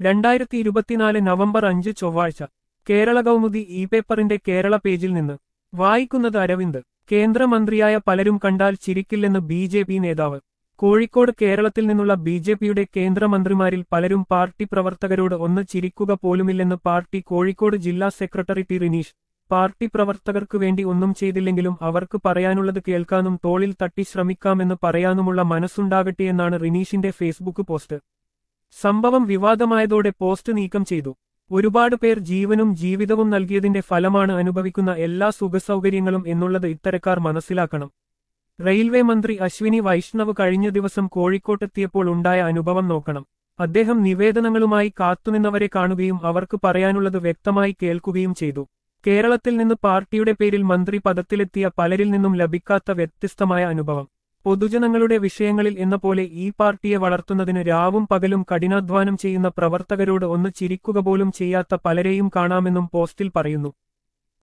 രണ്ടായിരത്തി ഇരുപത്തിനാല് നവംബർ അഞ്ച് ചൊവ്വാഴ്ച കേരള കൗമുദി ഇ പേപ്പറിന്റെ കേരള പേജിൽ നിന്ന് വായിക്കുന്നത് അരവിന്ദ് കേന്ദ്രമന്ത്രിയായ പലരും കണ്ടാൽ ചിരിക്കില്ലെന്ന് ബി ജെ പി നേതാവ് കോഴിക്കോട് കേരളത്തിൽ നിന്നുള്ള ബി ജെ പിയുടെ കേന്ദ്രമന്ത്രിമാരിൽ പലരും പാർട്ടി പ്രവർത്തകരോട് ഒന്ന് ചിരിക്കുക പോലുമില്ലെന്ന് പാർട്ടി കോഴിക്കോട് ജില്ലാ സെക്രട്ടറി ടി റിനീഷ് പാർട്ടി പ്രവർത്തകർക്കു വേണ്ടി ഒന്നും ചെയ്തില്ലെങ്കിലും അവർക്ക് പറയാനുള്ളത് കേൾക്കാനും തോളിൽ തട്ടി ശ്രമിക്കാമെന്ന് പറയാനുമുള്ള മനസ്സുണ്ടാകട്ടെയെന്നാണ് റിനീഷിന്റെ ഫേസ്ബുക്ക് പോസ്റ്റ് സംഭവം വിവാദമായതോടെ പോസ്റ്റ് നീക്കം ചെയ്തു ഒരുപാട് പേർ ജീവനും ജീവിതവും നൽകിയതിന്റെ ഫലമാണ് അനുഭവിക്കുന്ന എല്ലാ സുഖസൗകര്യങ്ങളും എന്നുള്ളത് ഇത്തരക്കാർ മനസ്സിലാക്കണം റെയിൽവേ മന്ത്രി അശ്വിനി വൈഷ്ണവ് കഴിഞ്ഞ ദിവസം കോഴിക്കോട്ടെത്തിയപ്പോൾ ഉണ്ടായ അനുഭവം നോക്കണം അദ്ദേഹം നിവേദനങ്ങളുമായി കാത്തുനിന്നവരെ കാണുകയും അവർക്ക് പറയാനുള്ളത് വ്യക്തമായി കേൾക്കുകയും ചെയ്തു കേരളത്തിൽ നിന്ന് പാർട്ടിയുടെ പേരിൽ മന്ത്രി പദത്തിലെത്തിയ പലരിൽ നിന്നും ലഭിക്കാത്ത വ്യത്യസ്തമായ അനുഭവം പൊതുജനങ്ങളുടെ വിഷയങ്ങളിൽ എന്ന പോലെ ഈ പാർട്ടിയെ വളർത്തുന്നതിന് രാവും പകലും കഠിനാധ്വാനം ചെയ്യുന്ന പ്രവർത്തകരോട് ഒന്ന് ചിരിക്കുക പോലും ചെയ്യാത്ത പലരെയും കാണാമെന്നും പോസ്റ്റിൽ പറയുന്നു